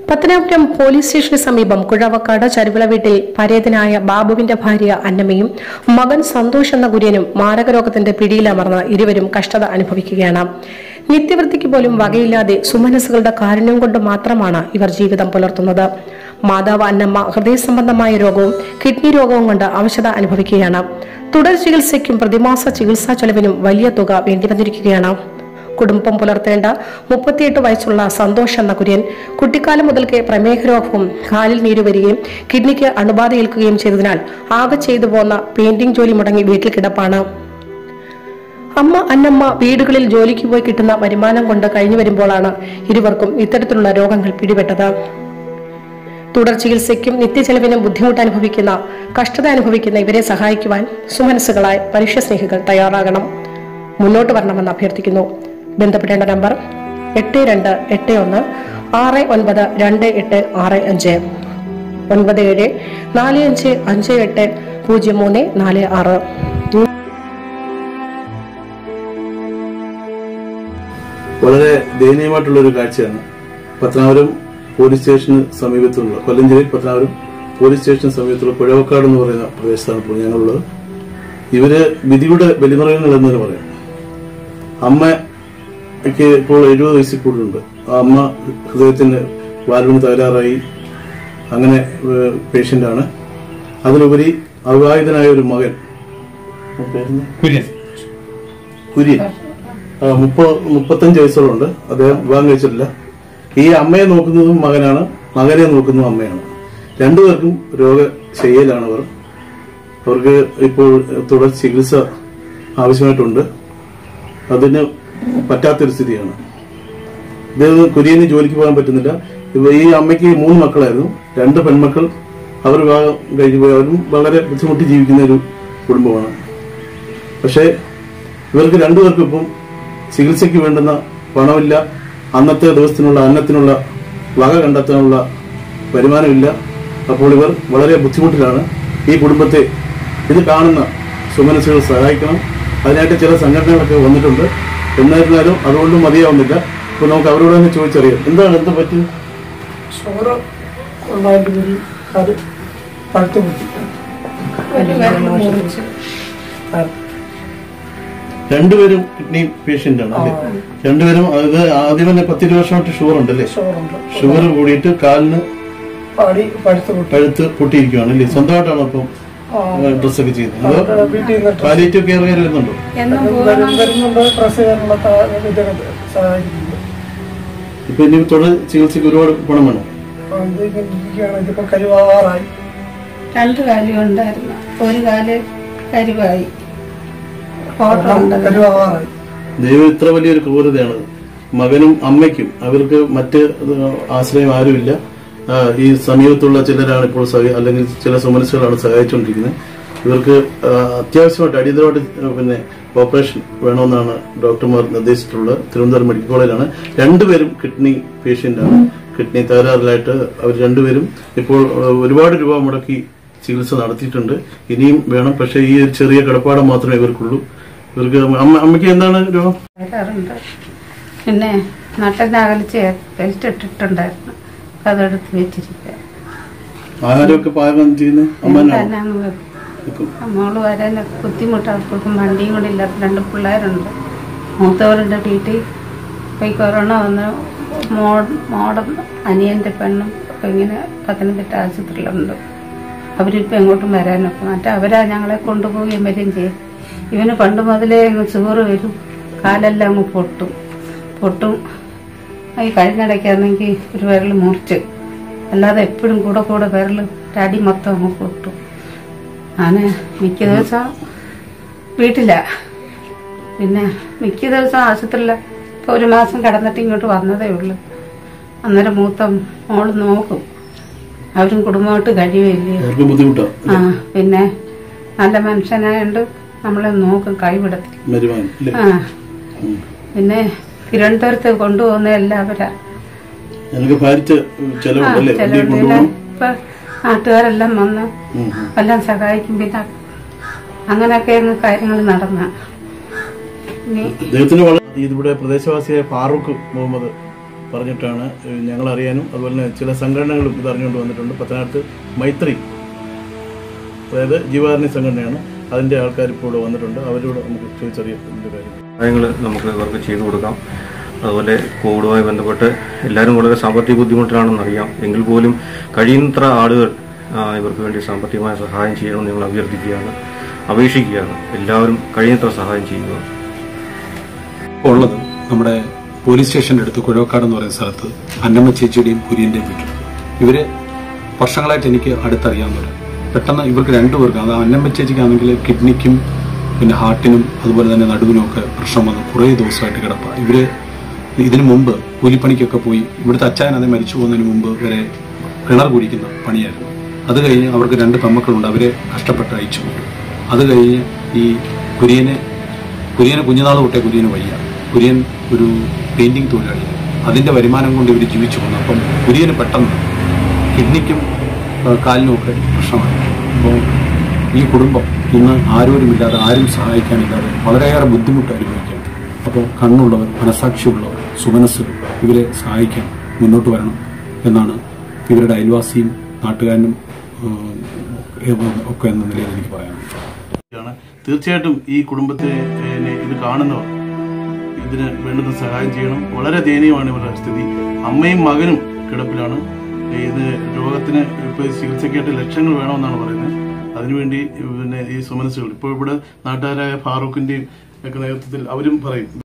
Pathanapuram police സ്റ്റേഷന് സമീപം കുഴവക്കാട് ചരുവിള വീട്ടിൽ പരേതനായ ബാബുവിന്റെ ഭാര്യ അന്നമ്മയും മകൻ സന്തോഷ് എന്ന കുര്യനും മാരകരോഗത്തിന്റെ പിടിയിലമർന്ന് ഇരുവരും കഷ്ടത അനുഭവിക്കുകയാണ് നിത്യവൃത്തിക്ക് പോലും വകയില്ലാതെ സുമനസ്സുകളുടെ കാരുണ്യം കൊണ്ട് മാത്രമാണ് ഇവർ ജീവിതം പുലർത്തുന്നത് മാതാവ് അന്നമ്മ ഹൃദയ സംബന്ധമായ രോഗവും കിഡ്നി രോഗവും കൊണ്ട് അവശത അനുഭവിക്കുകയാണ് തുടർ ചികിത്സയ്ക്കും പ്രതിമാസ ചികിത്സാ ചെലവിനും വലിയ തുക വേണ്ടിവന്നിരിക്കുകയാണ് കുടുംബം പുലർത്തേണ്ട മുപ്പത്തിയെട്ട് വയസ്സുള്ള സന്തോഷ് എന്ന കുര്യൻ കുട്ടിക്കാലം മുതൽക്കേ പ്രമേഹ രോഗവും കാലിൽ നീര് വരികയും കിഡ്നിക്ക് അണുബാധ ഏൽക്കുകയും ചെയ്തതിനാൽ ആകെ ചെയ്തു പോന്ന പെയിന്റിംഗ് ജോലി മുടങ്ങി വീട്ടിൽ കിടപ്പാണ് അമ്മ അന്നമ്മ വീടുകളിൽ ജോലിക്ക് പോയി കിട്ടുന്ന വരുമാനം കൊണ്ട് കഴിഞ്ഞു വരുമ്പോഴാണ് ഇരുവർക്കും ഇത്തരത്തിലുള്ള രോഗങ്ങൾ പിടിപെട്ടത് തുടർ ചികിത്സയ്ക്കും നിത്യചെലവിനും ബുദ്ധിമുട്ട് അനുഭവിക്കുന്ന കഷ്ടത അനുഭവിക്കുന്ന ഇവരെ സഹായിക്കുവാൻ സുമനസ്സുകളായ മനുഷ്യസ്നേഹികൾ തയ്യാറാകണം മുന്നോട്ട് വരണമെന്ന് അഭ്യർത്ഥിക്കുന്നു ബന്ധപ്പെടേണ്ട നമ്പർ എട്ട് രണ്ട് എട്ട് ഒന്ന് ആറ് ഒൻപത് രണ്ട് എട്ട് ആറ് അഞ്ച് ഒൻപത് ഏഴ് നാല് അഞ്ച് അഞ്ച് എട്ട് പൂജ്യം മൂന്ന് നാല് ആറ് വളരെ ദയനീയമായിട്ടുള്ള ഒരു കാഴ്ചയാണ് പത്തനാപുരം പോലീസ് സ്റ്റേഷന് സമീപത്തുള്ള കൊല്ലം ജില്ലയിൽ പത്തനാപുരം പോലീസ് സ്റ്റേഷന് സമീപത്തുള്ള കുഴവക്കാട് എന്ന് പറയുന്ന പ്രദേശത്താണ് ഇപ്പോൾ ഞങ്ങളുള്ളത് ഇവര് വിധിയുടെ ബലിമൃഗങ്ങൾ എന്ന് പറയാം അമ്മയ്ക്ക് ഇപ്പോൾ എഴുപത് വയസ്സിൽ കൂടുതലുണ്ട് ആ അമ്മ ഹൃദയത്തിന് വാൽവിന് തകരാറായി അങ്ങനെ പേഷ്യന്റാണ് അതിലുപരി അവിവാഹിതനായ ഒരു മകൻ പേരെന്താ? കുര്യൻ കുര്യൻ ആ, മുപ്പത് മുപ്പത്തഞ്ച് വയസ്സോളുണ്ട് അദ്ദേഹം വിവാഹം കഴിച്ചിട്ടില്ല ഈ അമ്മയെ നോക്കുന്നതും മകനാണ് മകനെ നോക്കുന്നതും അമ്മയാണ് രണ്ടുപേർക്കും രോഗശയ്യയിലാണ് അവർ അവർക്ക് ഇപ്പോൾ തുടർ ചികിത്സ ആവശ്യമായിട്ടുണ്ട് അതിന് പറ്റാത്തൊരു സ്ഥിതിയാണ് ഇദ്ദേഹം കുര്യന് ജോലിക്ക് പോകാൻ പറ്റുന്നില്ല ഇവ ഈ അമ്മയ്ക്ക് മൂന്ന് മക്കളായിരുന്നു രണ്ട് പെൺമക്കൾ അവർ വിവാഹം കഴിഞ്ഞു പോയി അവരും വളരെ ബുദ്ധിമുട്ടി ജീവിക്കുന്ന ഒരു കുടുംബമാണ് പക്ഷേ ഇവർക്ക് രണ്ടുപേർക്കും ഇപ്പം ചികിത്സയ്ക്ക് വേണ്ടുന്ന പണമില്ല അന്നത്തെ ദിവസത്തിനുള്ള അന്നത്തിനുള്ള വക കണ്ടെത്താനുള്ള വരുമാനമില്ല അപ്പോൾ ഇവർ വളരെ ബുദ്ധിമുട്ടിലാണ് ഈ കുടുംബത്തെ ഇത് കാണുന്ന സുമനസ്സുകൾ സഹായിക്കണം അതിനായിട്ട് ചില സംഘടനകളൊക്കെ വന്നിട്ടുണ്ട് എന്നിരുന്നാലും അതുകൊണ്ടും മതിയാവുന്നില്ല ഇപ്പൊ നമുക്ക് അവരോട് തന്നെ ചോദിച്ചറിയാം എന്താണ് എന്താ പറ്റി ചോറ് ഉണ്ടായിട്ട് ഒരു അത് പഴുത്ത് കുത്തി രണ്ടുപേരും കിഡ്നി പേഷ്യന്റ് ആണ് അല്ലേ രണ്ടുപേരും അത് ആദ്യം തന്നെ പത്തിരുപത് വർഷമായിട്ട് ഷുഗർ ഉണ്ടല്ലേ ചോറുണ്ട് ഷുഗർ കൂടിയിട്ട് കാലിന് പാടി പഴുത്ത് കുത്തി പഴുത്ത് പൊട്ടിയിരിക്കുകയാണ് അല്ലേ സ്വന്തമായിട്ടാണ് അപ്പം ആ. ഡ്രസ്സൊക്കെ ചെയ്യുന്നത് അതോ അത് വീട്ടിൽ നിന്നിട്ട് പാലിയേറ്റീവ് കെയർ കയറി വരുന്നുണ്ടോ വരും- വരുന്നുണ്ട് പ്രസ് ചെയ്യാനുള്ള ത- ഇതൊക്കെ സഹായിക്കുന്നുണ്ട് ഇപ്പൊ ഇനി തുടർ ചികിത്സയ്ക്ക് ഒരുപാട് പണം വേണം ആ, ഇതിങ്ങനെ ഇരിക്കുകയാണ് ഇതിപ്പോ കരുവാറായി രണ്ട് കാലും ഉണ്ടായിരുന്നു ഒരു കാല് കരിവായി ഫോട്ടോ ഉണ്ട് കരുവാറായി ദൈവം ഇത്ര വലിയൊരു ക്രൂരതയാണ് മകനും അമ്മയ്ക്കും അവർക്ക് മറ്റ് ആശ്രയം ആരുമില്ല ആ, ഈ സമീപത്തുള്ള ചിലരാണ് ഇപ്പോൾ സഹ- അല്ലെങ്കിൽ ചില സുമനസ്സുകളാണ് സഹായിച്ചുകൊണ്ടിരിക്കുന്നത് ഇവർക്ക് ആ, അത്യാവശ്യമായിട്ട് അടിയന്തരമായിട്ട് പിന്നെ ഓപ്പറേഷൻ വേണമെന്നാണ് ഡോക്ടർമാർ നിർദ്ദേശിച്ചിട്ടുള്ളത് തിരുവനന്തപുരം മെഡിക്കൽ കോളേജിലാണ് രണ്ടുപേരും കിഡ്നി പേഷ്യന്റാണ് കിഡ്നി തകരാറിലായിട്ട് അവർ രണ്ടുപേരും ഇപ്പോൾ ആ, ഒരുപാട് രൂപ മുടക്കി ചികിത്സ നടത്തിയിട്ടുണ്ട് ഇനിയും വേണം പക്ഷേ ഈ ഒരു ചെറിയ കിടപ്പാടം മാത്രമേ ഇവർക്കുള്ളൂ ഇവർക്ക് അമ്മ അമ്മയ്ക്ക് എന്താണ് രോഗം വരാറുണ്ട് പിന്നെ നട്ടനകലിച്ച് ബെൽറ്റ് ഇട്ടിട്ടുണ്ടായിരുന്നു അതെടുത്ത് വെച്ചിരിക്കുക ആഹാരമൊക്കെ പാകം ചെയ്യുന്നത് അമ്മ തന്നെയാണോ? തന്നെയാണ് വെക്കും. വെക്കും. മോള് വരാൻ ബുദ്ധിമുട്ടാക്കും വണ്ടിയും കൂടി ഇല്ലാത്ത രണ്ട് പിള്ളേരുണ്ട് മൂത്തവരുടെ വീട്ടിൽ ഇപ്പം ഈ കൊറോണ വന്ന് മോ മോളും അനിയൻ്റെ പെണ്ണും ഇപ്പം ഇങ്ങനെ പത്തനംതിട്ട ആശുപത്രിയിലുണ്ട് അവരിപ്പോൾ എങ്ങോട്ടും വരാനൊക്കെ മറ്റേ അവരാ ഞങ്ങളെ കൊണ്ടുപോവുകയും വരികയും ചെയ്യും ഇവന് പണ്ട് മുതലേ അങ്ങ് ചോറ് വരും കാലെല്ലാം അങ്ങ് പൊട്ടും പൊട്ടും ഈ കഴിഞ്ഞിടയ്ക്കാണെങ്കിൽ ഒരു വിരൽ മുറിച്ച് അല്ലാതെ എപ്പോഴും കൂടെ കൂടെ വിരൽ അടി മൊത്തം അങ്ങ് പൊട്ടും ഞാൻ മിക്ക ദിവസം വീട്ടില പിന്നെ മിക്ക ദിവസം ആശുപത്രിയില ഇപ്പൊ ഒരു മാസം കിടന്നിട്ട് ഇങ്ങോട്ട് വന്നതേ ഉള്ളൂ അന്നേരം മൂത്ത മോള് നോക്കും അവരും കുടുംബമായിട്ട് കഴിയുകയില്ലേ അവർക്ക് ബുദ്ധിമുട്ടാണ് ആ പിന്നെ നല്ല മനുഷ്യനായോണ്ട് നമ്മളെ നോക്കും കൈവിടത്തില്ല വരുമാനം ഇല്ലേ ആ പിന്നെ തിരുവനന്തപുരത്ത് കൊണ്ടുപോകുന്ന എല്ലാവരാ എനിക്ക് ഭാരിച്ച ആ ചെലവുണ്ടല്ലേ വണ്ടി ചിലർ പിന്നെ കൊണ്ടുപോകണം ഇപ്പൊ നാട്ടുകാരെല്ലാം വന്ന് ഉം, ഉം. എല്ലാം സഹായിക്കും പിന്നെ അങ്ങനെയൊക്കെ അങ്ങ് കാര്യങ്ങൾ നടന്ന ഇനി അദ്ദേഹത്തിന് വളരെ ഇതിവിടെ പ്രദേശവാസിയായ ഫാറൂഖ് മുഹമ്മദ് പറഞ്ഞിട്ടാണ് ഏഹ്, ഞങ്ങൾ അറിയാനും അതുപോലെ തന്നെ ചില സംഘടനകളും ഇത് അറിഞ്ഞുകൊണ്ട് വന്നിട്ടുണ്ട് പത്തനാട്ട് മൈത്രി അതായത് ജീവാരണി സംഘടനയാണ് അതിൻ്റെ ആൾക്കാർ ഇപ്പോൾ ഇവിടെ വന്നിട്ടുണ്ട് അവരോട് നമുക്ക് ചോദിച്ചറിയാം ഇതിൻ്റെ കാര്യം സഹായങ്ങൾ നമുക്ക് ഇവർക്ക് ചെയ്തു കൊടുക്കാം അതുപോലെ കോവിഡുമായി ബന്ധപ്പെട്ട് എല്ലാവരും വളരെ സാമ്പത്തിക ബുദ്ധിമുട്ടിലാണെന്നറിയാം എങ്കിൽ പോലും കഴിയുന്നത്ര ആളുകൾ ആ, ഇവർക്ക് വേണ്ടി സാമ്പത്തികമായ സഹായം ചെയ്യണമെന്ന് ഞങ്ങൾ അഭ്യർത്ഥിക്കുകയാണ് അപേക്ഷിക്കുകയാണ് എല്ലാവരും കഴിയുന്നത്ര സഹായം ചെയ്യുക ഇപ്പോൾ ഉള്ളത് നമ്മുടെ പോലീസ് സ്റ്റേഷന്റെ അടുത്ത് കുഴവക്കാട് എന്ന് പറയുന്ന സ്ഥലത്ത് അന്നമ്മ ചേച്ചിയുടെയും കുര്യന്റെയും വീട്ടിൽ ഇവര് വർഷങ്ങളായിട്ട് എനിക്ക് അടുത്തറിയാവുന്നവർ പെട്ടെന്ന് ഇവർക്ക് രണ്ടുപേർക്കും അത് അന്നമ്മ ചേച്ചിക്കാണെങ്കിൽ കിഡ്നിക്കും പിന്നെ ഹാർട്ടിനും അതുപോലെ തന്നെ നടുവിനും ഒക്കെ പ്രശ്നം വന്ന് കുറേ ദിവസമായിട്ട് കിടപ്പ ഇവര് ഇതിനു മുമ്പ് കൂലിപ്പണിക്കൊക്കെ പോയി ഇവിടുത്തെ അച്ചായൻ അത് മരിച്ചു പോകുന്നതിന് മുമ്പ് ഇവരെ കിണർ കുടിക്കുന്ന പണിയായിരുന്നു അത് കഴിഞ്ഞ് അവർക്ക് രണ്ട് പെമ്മക്കളുണ്ട് അവരെ കഷ്ടപ്പെട്ട് അയച്ചു അത് കഴിഞ്ഞ് ഈ കുര്യനെ കുര്യന് കുഞ്ഞുനാൾ തൊട്ടേ കുര്യന് വയ്യ കുര്യൻ ഒരു പെയിന്റിംഗ് തൊഴിലാളിയാണ് അതിന്റെ വരുമാനം കൊണ്ട് ഇവർ ജീവിച്ചു വന്നു അപ്പം കുര്യന് പെട്ടെന്ന് കിഡ്നിക്കും ആ, കാലിനും ഒക്കെ പ്രശ്നമായി അപ്പോൾ ഈ കുടുംബം ഇന്ന് ആരോരുമില്ലാതെ ആരും സഹായിക്കാനില്ലാതെ വളരെയേറെ ബുദ്ധിമുട്ട് അനുഭവിക്കുകയാണ് അപ്പോൾ കണ്ണുള്ളവർ മനസാക്ഷിയുള്ളവർ സുമനസ്സുകൾ ഇവരെ സഹായിക്കാൻ മുന്നോട്ട് വരണം എന്നാണ് ഇവരുടെ അയൽവാസിയും നാട്ടുകാരനും ആ, ഒക്കെ എന്ന നിലയിൽ എനിക്ക് പറയാനുള്ളത് ആണ് തീർച്ചയായിട്ടും ഈ കുടുംബത്തെ ഏഹ്, ഇത് കാണുന്നവർ ഇതിന് വേണ്ടുന്ന സഹായം ചെയ്യണം വളരെ ദയനീയമാണ് ഇവരുടെ സ്ഥിതി അമ്മയും മകനും കിടപ്പിലാണ് ഇത് രോഗത്തിന് ഇപ്പൊ ചികിത്സയ്ക്കായിട്ട് ലക്ഷങ്ങൾ വേണമെന്നാണ് പറയുന്നത് അതിനുവേണ്ടി പിന്നെ ഈ സുമനസ്സുകൾ ഇപ്പോൾ ഇവിടെ നാട്ടുകാരായ ഫാറൂഖിന്റെയും ഒക്കെ നേതൃത്വത്തിൽ അവരും പറയും